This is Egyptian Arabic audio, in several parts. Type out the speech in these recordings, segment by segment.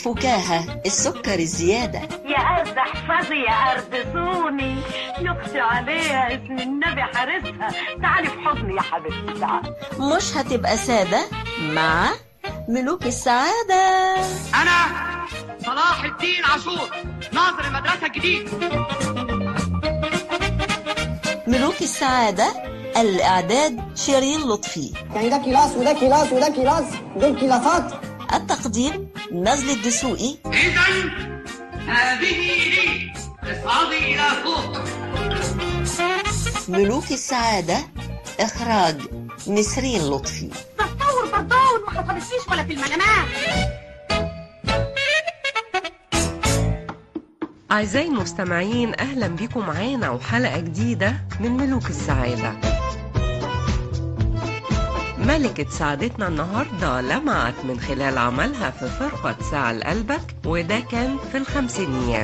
فكاهة السكر الزيادة يا أرض احفظي يا أرض صوني يخشى عليها اسم النبي حارسها تعالي في حضني يا حبيبتي تعالي مش هتبقى سادة مع ملوك السعادة أنا صلاح الدين عاشور ناظر المدرسة الجديد ملوك السعادة الإعداد شيرين لطفي يعني ده كلاس وده كلاس وده كلاس دول كلاسات التقديم نزل الدسوقي إذا هذه لي اصعدي إلى فوق ملوك السعادة إخراج نسرين لطفي تطور بردون ما حصلتليش ولا في المنامات أعزائي المستمعين أهلا بكم معانا وحلقة جديدة من ملوك السعادة ملكة سعادتنا النهاردة لمعت من خلال عملها في فرقة ساعة لقلبك وده كان في الخمسينيات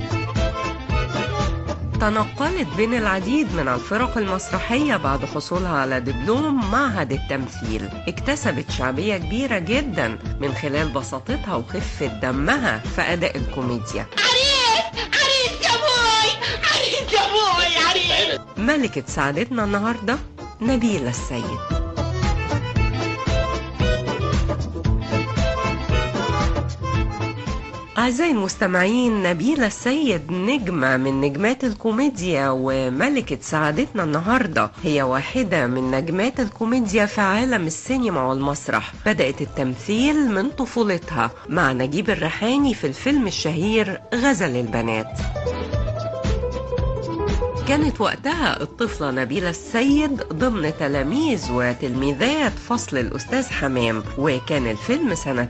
تنقلت بين العديد من الفرق المسرحية بعد حصولها على دبلوم معهد التمثيل اكتسبت شعبية كبيرة جدا من خلال بساطتها وخفة دمها في أداء الكوميديا عريس يا بوي عريس يا بوي عريس ملكة سعادتنا النهاردة نبيلة السيد أعزائي المستمعين نبيلة السيد نجمة من نجمات الكوميديا وملكة سعادتنا النهاردة هي واحدة من نجمات الكوميديا في عالم السينما والمسرح بدأت التمثيل من طفولتها مع نجيب الريحاني في الفيلم الشهير غزل البنات كانت وقتها الطفلة نبيلة السيد ضمن تلاميذ وتلميذات فصل الأستاذ حمام وكان الفيلم سنة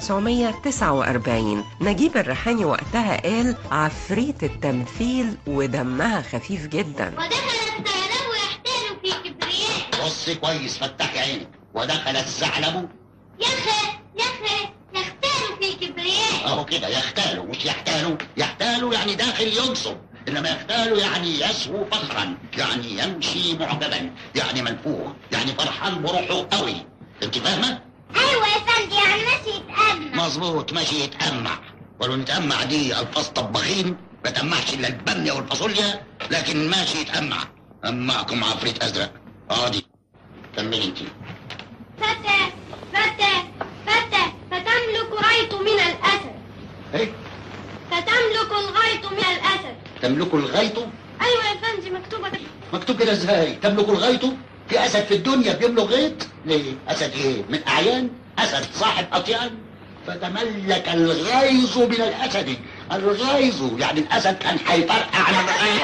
1949 نجيب الريحاني وقتها قال عفريت التمثيل ودمها خفيف جدا ودخل الثعلب يحتال في كبرياء بص كويس فتحي عينك ودخل الثعلب يخ يخ يختال في كبرياء اهو كده يختال مش يحتال يحتال يعني داخل ينصب انما يختال يعني يسهو فخرا يعني يمشي معجبا يعني منفوخ يعني فرحان بروحه قوي انت فاهمه ايوه يا فندي يعني ماشي يتأمل مظبوط ماشي يتأمع ولو نتأمع دي الفاظ طباخين ما تأمعش الا الباميه والفاصوليا لكن ماشي يتأمع أمعكم عفريت ازرق عادي كملي انت فتى فتى فتى فتملك غيط من الأسد ايه فتملك الغيط من الأسد تملك الغيط ايوه يا فندي مكتوبة كده مكتوب كده ازاي تملك الغيط في اسد في الدنيا بيملك غيط ليه اسد ايه من اعيان اسد صاحب اطيان فتملك الغيظ من الاسد الغيظ يعني الاسد كان هيفرقع على الغيظ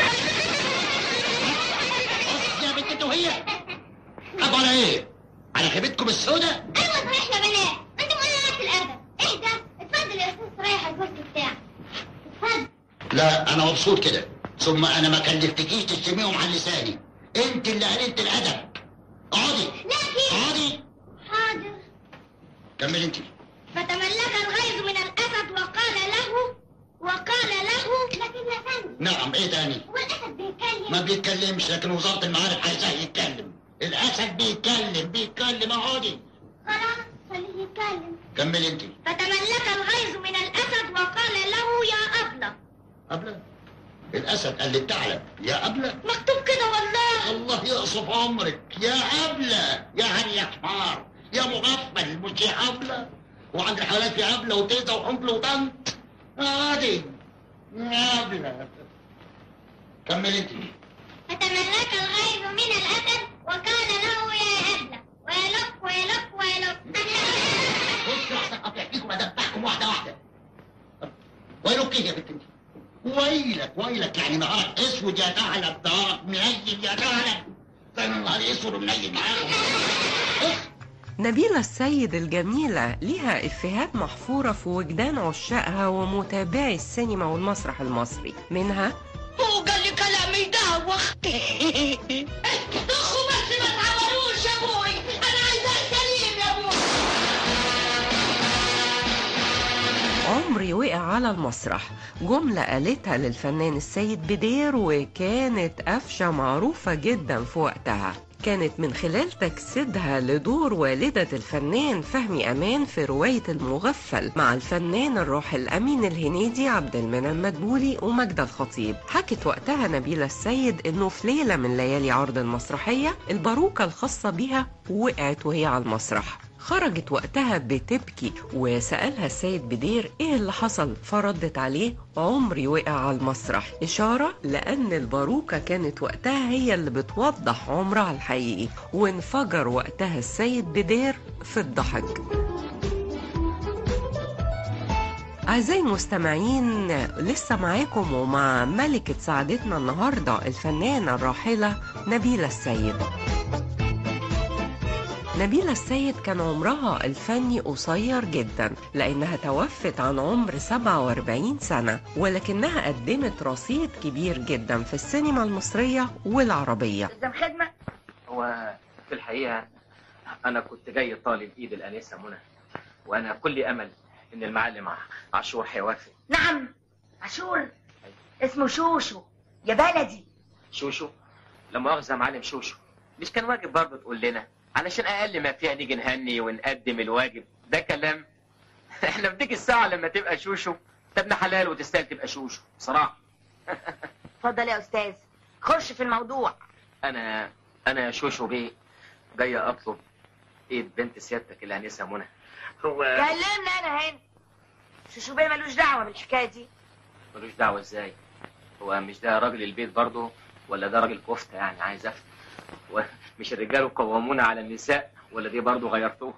بص يا بنت وهي طب على ايه على خيبتكم السوداء ايوه صحيح يا بنات انت مولعت الأدب ايه ده اتفضل يا استاذ رايح الكرسي بتاعك اتفضل لا انا مبسوط كده ثم انا ما كلفتكيش تشتميهم عن لساني انت اللي قللت الادب اقعدي لكن اقعدي حاضر كملي انت فتملك الغيظ من الأسد وقال له وقال له لكن يا فندم نعم ايه تاني والأسد بيتكلم ما بيتكلمش لكن وزارة المعارف عايزاه يتكلم الاسد بيتكلم بيتكلم اقعدي خلاص خليه يتكلم كملي انت فتملك الغيظ من الأسد وقال له يا أبلة أبلة الاسد قال للثعلب يا أبلة مكتوب كده والله الله يقصف عمرك يا أبلة يعني يا حمار يا مغفل مش يا أبلة وعند الحيوانات في أبلة وتيزة وحنفل وطنط عادي يا أبلة كمل انت فتملك الغيظ من الأسد وقال له يا أبلة ويلق ويلق ويلق بصوا احسن قطع فيكم ادبحكم واحدة واحدة ويلك ايه يا بنت انت ويلك ويلك يعني نهارك اسود يا ثعلب نهارك منيل يا ثعلب ده انا نهاري اسود ومنيل معاكم اخ نبيلة السيد الجميلة ليها إفيهات محفورة في وجدان عشاقها ومتابعي السينما والمسرح المصري منها هو قال لي كلام يدوخ اخو بس ما تعوروش يا ابوي انا عايزاه سليم يا ابوي عمري وقع على المسرح جملة قالتها للفنان السيد بدير وكانت قفشة معروفة جدا في وقتها كانت من خلال تجسيدها لدور والدة الفنان فهمي أمان في رواية المغفل مع الفنان الراحل أمين الهنيدي عبد المنعم مدبولي ومجدة الخطيب حكت وقتها نبيلة السيد إنه في ليلة من ليالي عرض المسرحية الباروكة الخاصة بها وقعت وهي على المسرح خرجت وقتها بتبكي وسألها السيد بدير ايه اللي حصل فردت عليه عمري وقع على المسرح إشارة لأن الباروكة كانت وقتها هي اللي بتوضح عمرها الحقيقي وانفجر وقتها السيد بدير في الضحك أعزائي المستمعين لسه معاكم ومع ملكة سعادتنا النهاردة الفنانة الراحلة نبيلة السيد نبيلة السيد كان عمرها الفني قصير جدا لأنها توفت عن عمر 47 سنة ولكنها قدمت رصيد كبير جدا في السينما المصرية والعربية قدام خدمة هو في الحقيقة أنا كنت جاي طالب إيد الأنسة منى وأنا كل أمل إن المعلم عاشور هيوافق نعم عاشور اسمه شوشو يا بلدي شوشو لا مؤاخذة يا معلم شوشو مش كان واجب برضه تقول لنا علشان أقل ما فيها نيجي نهني ونقدم الواجب ده كلام إحنا في ديك الساعة لما تبقى شوشو أنت ابن حلال وتستاهل تبقى شوشو بصراحة اتفضل يا استاذ خش في الموضوع أنا أنا يا شوشو بيه جاي أطلب إيد بنت سيادتك الأنسة منى هو كلمنا انا هنا شوشو بيه ملوش دعوه بالحكايه دي ملوش دعوة ازاي هو مش ده راجل البيت برضه ولا ده راجل كفتة يعني عايز افهم مش الرجال قوامون على النساء ولا دي برضه غيرتوها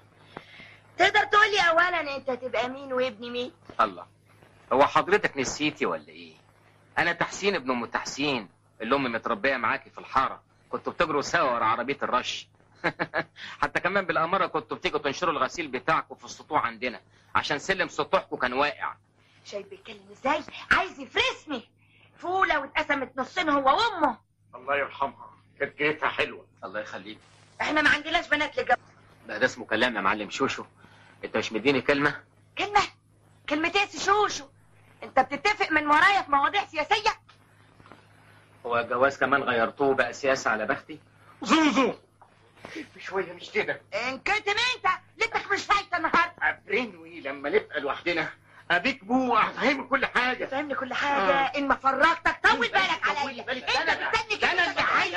تقدر تقول لي اولا انت تبقى مين وابن مين الله هو حضرتك نسيتي ولا ايه انا تحسين ابن ام تحسين اللي امي متربيه معاكي في الحاره كنتوا بتجروا سوا ورا عربيه الرش حتى كمان بالاماره كنتوا بتيجوا تنشروا الغسيل بتاعكم في السطوع عندنا عشان سلم سطوحكم كان واقع شايف بيتكلم ازاي عايز يفرسني فوله واتقسمت نصين هو وامه الله يرحمها كانت جيتها حلوه الله يخليك احنا ما عندناش بنات لجو بقى ده اسمه كلام يا معلم شوشو انت مش مديني كلمه كلمه كلمتين شوشو انت بتتفق من ورايا في مواضيع سياسيه هو الجواز كمان غيرتوه بقى سياسه على بختي زوزو شويه مش كده انكتم انت ليتك مش فايته النهارده عفرينوي لما نبقى لوحدنا ابيك بو افهمك كل حاجه فهمني كل حاجه آه. ان ما فرجتك طول بالك طولي عليا بالك. انت أنا- مستني كده أنا اللي عايز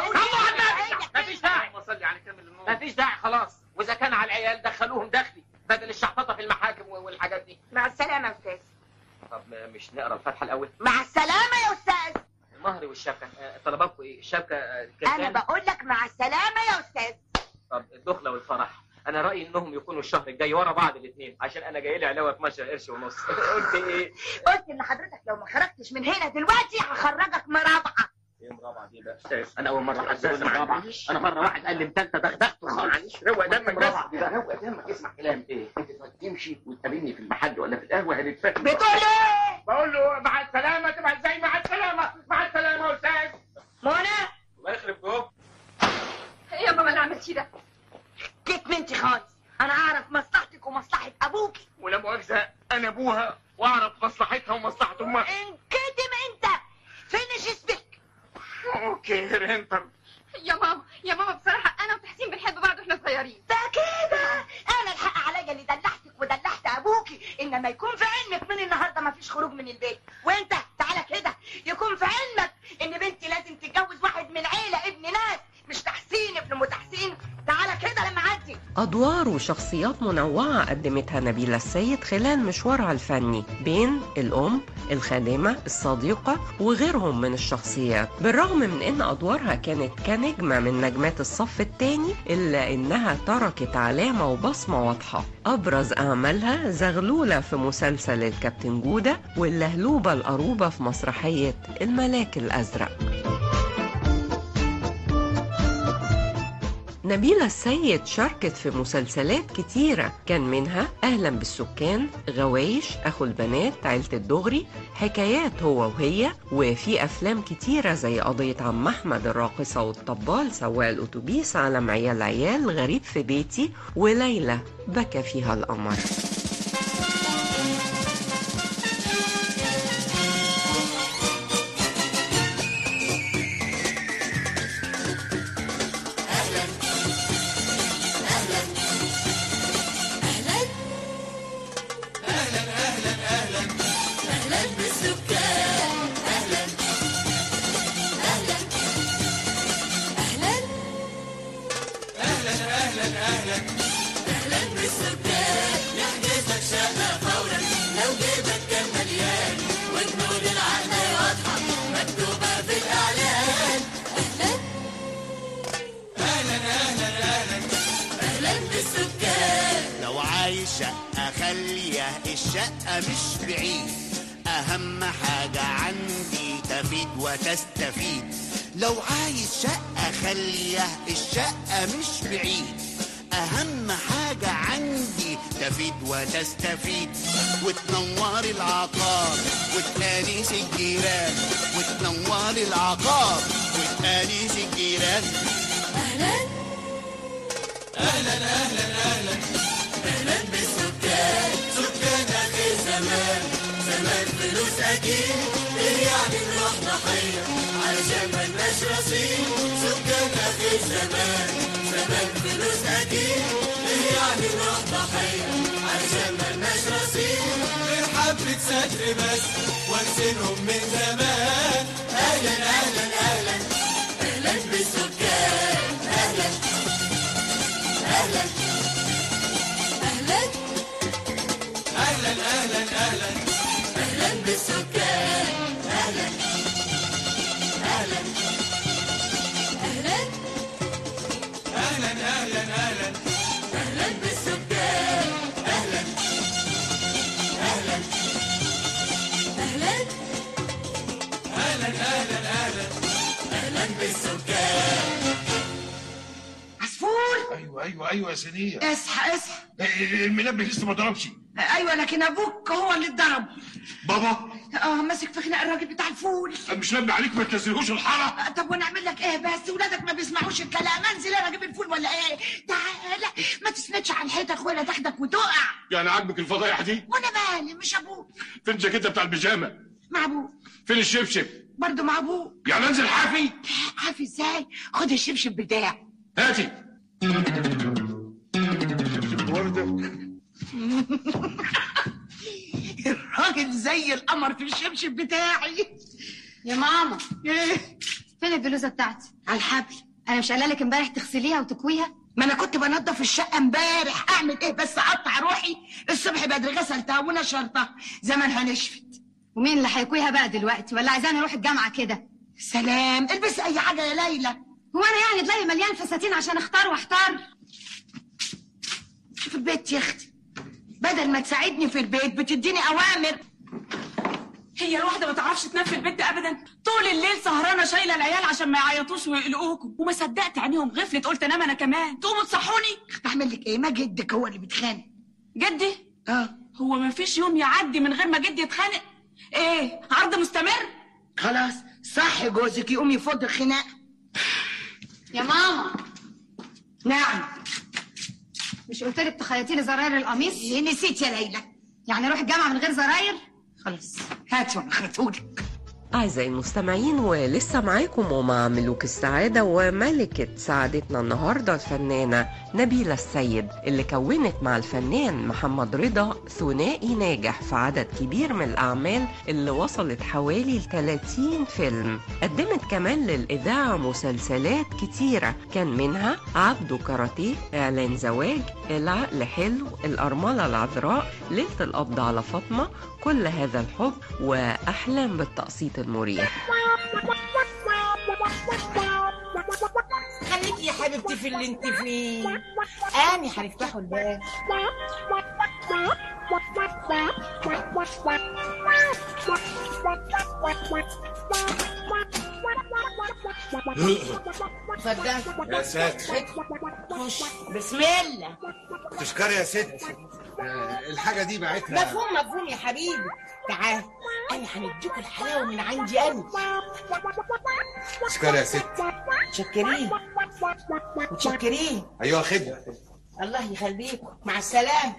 مفيش داعي مفيش داعي خلاص واذا كان على العيال دخلوهم دخلي بدل الشحططه في المحاكم والحاجات دي مع السلامه يا استاذ طب مش نقرا الفاتحه الاول مع السلامه يا استاذ المهر والشبكه آه، طلباتكم ايه الشبكه آه، انا كام بقول لك مع السلامه يا استاذ طب الدخله والفرح انا رايي انهم يكونوا الشهر الجاي ورا بعض الاثنين عشان انا جاي لي علاوه 12 قرش ونص قلت ايه قلت ان حضرتك لو ما خرجتش من هنا دلوقتي هخرجك مرابعه ايه مرابعه دي بقى استاذ انا اول مره حد يقول لي مرابعه انا مره واحد قال لي انت دغدغته خالص روق دمك بس روق دمك اسمع كلام ايه انت تمشي وتقابلني في المحل ولا في القهوه هنتفاهم بتقول ايه بقول له مع السلامه تبقى ازاي مع السلامه مع السلامه يا استاذ منى الله يخرب جوه ايه يا ماما اللي عملتيه ده جيت منتي خالص انا اعرف مصلحتك ومصلحه ابوكي ولا مؤاخذه انا ابوها واعرف مصلحتها ومصلحه امها انكتم انت فينش اسمك اوكي رينتر يا ماما يا ماما بصراحة أنا وتحسين بنحب بعض وإحنا صغيرين ده كده انا الحق عليا اللي دلعتك ودلعت ابوكي انما يكون في علمك من النهارده ما فيش خروج من البيت وانت تعالى كده يكون في علمك ان بنتي لازم تتجوز واحد من عيله ابن ناس مش تحسين ابن ام تحسين تعالى كده لما عدي أدوار وشخصيات منوعة قدمتها نبيلة السيد خلال مشوارها الفني بين الأم، الخادمة، الصديقة وغيرهم من الشخصيات بالرغم من أن أدوارها كانت كنجمة من نجمات الصف الثاني إلا أنها تركت علامة وبصمة واضحة أبرز أعمالها زغلولة في مسلسل الكابتن جودة واللهلوبة القروبة في مسرحية الملاك الأزرق نبيلة السيد شاركت في مسلسلات كتيرة كان منها أهلا بالسكان غوايش أخو البنات عيلة الدغري حكايات هو وهي وفي أفلام كتيرة زي قضية عم أحمد الراقصة والطبال سواق الأتوبيس عالم عيال عيال غريب في بيتي وليلى بكى فيها القمر الشقة مش بعيد أهم حاجة عندي تفيد وتستفيد لو عايز شقة خليه الشقة مش بعيد أهم حاجة عندي تفيد وتستفيد وتنور العقار وتآنس الجيران وتنور العقار وتآنس الجيران أهلا أهلا أهلا أهلا أهلا بالسكان سكان آخر زمان زمان فلوس أكيد إيه يعني نروح ضحية علشان ملناش رصيد سكان آخر زمان زمان فلوس أكيد إيه يعني نروح ضحية علشان ملناش رصيد غير حبة ستر بس وانسينهم من زمان أهلا أهلا أهلا أهلا بالسكان أهلا أهلا أهلا اهلا اهلا اهلا اهلا بالسكان اهلا اهلا أهلا اهلا اهلا اهلا اهلا بالسكان اهلا اهلا أهلا اهلا اهلا اهلا اهلا بالسكان عصفور ايوه ايوه ايوه يا سنيه اصحى اصحى المنبه لسه ما ضربش ايوه لكن ابوك هو اللي اتضرب بابا اه ماسك في خناق الراجل بتاع الفول مش نبه عليك ما تنزلهوش الحاره آه، طب وانا اعمل لك ايه بس ولادك ما بيسمعوش الكلام انزل انا اجيب الفول ولا ايه تعالى ما تسندش على الحيطه ولا تاخدك وتقع يعني عاجبك الفضايح دي وانا مالي مش ابوك فين الجاكيته بتاع البيجامه مع ابوك فين الشبشب برضه مع ابوك يعني انزل حافي عارف ازاي خد الشبشب بتاعي هاتي الراجل زي القمر في الشبشب بتاعي يا ماما ايه فين البلوزه بتاعتي على الحبل انا مش قايله لك امبارح تغسليها وتكويها ما انا كنت بنضف الشقه امبارح اعمل ايه بس اقطع روحي الصبح بدري غسلتها ونشرتها زمانها نشفت ومين اللي هيكويها بقى دلوقتي ولا عايزاني اروح الجامعه كده سلام البسي اي حاجه يا ليلى هو انا يعني تلاقي مليان فساتين عشان اختار واحتار شوف البيت يا اختي بدل ما تساعدني في البيت بتديني اوامر هي الواحدة ما تعرفش تنام في البيت أبدا طول الليل سهرانة شايلة العيال عشان ما يعيطوش ويقلقوكم وما صدقت عينيهم غفلت قلت أنام أنا كمان تقوموا تصحوني اعمل لك ايه ما جدك هو اللي بيتخانق جدي اه هو ما فيش يوم يعدي من غير ما جدي يتخانق ايه عرض مستمر خلاص صح جوزك يقوم يفض الخناق يا ماما نعم مش قلت لك تخيطي لي زراير القميص إيه نسيت يا ليلى يعني اروح الجامعه من غير زراير خلاص هاتي وانا خرطولك أعزائي المستمعين ولسه معاكم ومع ملوك السعادة وملكة سعادتنا النهاردة الفنانة نبيلة السيد اللي كونت مع الفنان محمد رضا ثنائي ناجح في عدد كبير من الأعمال اللي وصلت حوالي ل 30 فيلم قدمت كمان للإذاعة مسلسلات كتيرة كان منها عبده كاراتيه إعلان زواج العقل حلو الأرملة العذراء ليلة القبض على فاطمة كل هذا الحب وأحلام بالتقسيط المريح خليكي يا حبيبتي في اللي انت فيه اني هنفتحوا الباب اتفضل يا ساتر خش بسم الله تشكري يا ست آه، الحاجه دي بعتها مفهوم مفهوم يا حبيبي تعال انا هنديكوا الحلاوه من عندي انا تشكري يا ست متشكرين متشكرين ايوه خدمه الله يخليكم مع السلامه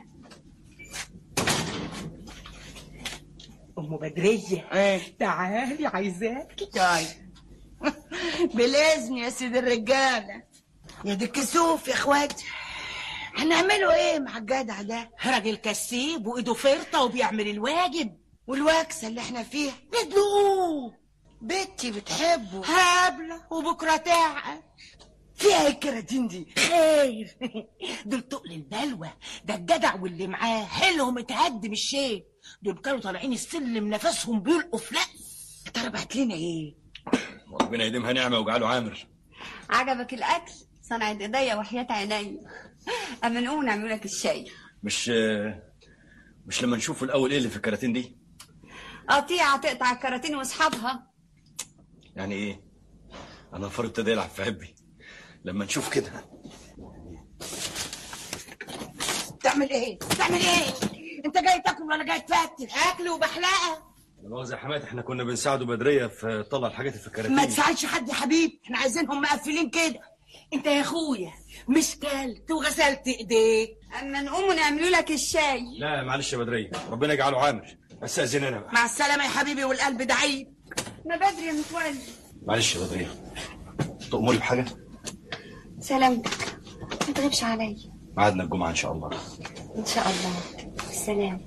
ام بدريه تعالي عايزاكي طيب بالاذن يا سيد الرجاله يا دي الكسوف يا اخواتي هنعمله ايه مع الجدع ده راجل كسيب وايده فرطه وبيعمل الواجب والوكسه اللي احنا فيها ندلقوه بنتي بتحبه هابله وبكره تعقل فيها ايه الكراتين دي خير دول تقل البلوى ده الجدع واللي معاه حيلهم متهدم الشيء دول كانوا طالعين السلم نفسهم بيلقوا في لقس انت ربحت لنا ايه ربنا يديمها نعمه ويجعله عامر عجبك الاكل صنعت ايديا وحياة عينيا اما نقوم نعمل لك الشاي مش مش لما نشوف الاول ايه اللي في الكراتين دي قطيعة تقطع الكراتين واصحابها يعني ايه انا الفار ابتدى يلعب في عبي لما نشوف كده تعمل ايه تعمل ايه انت جاي تاكل ولا جاي تفتش اكل وبحلقه لا مؤاخذة يا حماد احنا كنا بنساعده بدرية في طلع الحاجات اللي في الكراتين ما تساعدش حد يا حبيبي احنا عايزينهم مقفلين كده انت يا اخويا مش كلت وغسلت ايديك اما نقوم ونعملوا لك الشاي لا معلش يا بدرية ربنا يجعله عامر بس اذن انا بقى مع السلامه يا حبيبي والقلب ده عيب ما بدري يا متولي معلش يا بدرية تأمري بحاجة سلامتك ما تغيبش عليا ميعادنا الجمعة ان شاء الله ان شاء الله سلام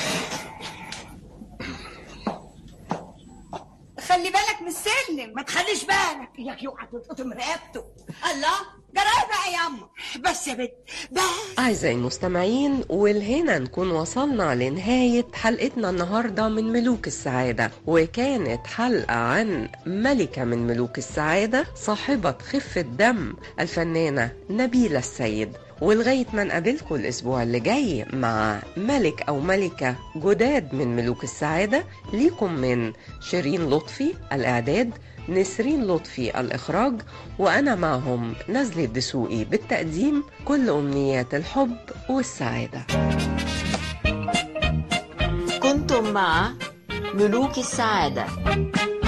خلي بالك من السلم ما تخليش بالك اياك يقع تتقطم رقبته الله جرايه بقى يا اما بس يا بنت بس أعزائي المستمعين ولهنا نكون وصلنا لنهاية حلقتنا النهاردة من ملوك السعادة وكانت حلقة عن ملكة من ملوك السعادة صاحبة خفة دم الفنانة نبيلة السيد ولغاية ما نقابلكم الأسبوع اللي جاي مع ملك أو ملكة جداد من ملوك السعادة ليكم من شيرين لطفي الإعداد نسرين لطفي الإخراج وأنا معهم نزلة دسوقي بالتقديم كل أمنيات الحب والسعادة كنتم مع ملوك السعادة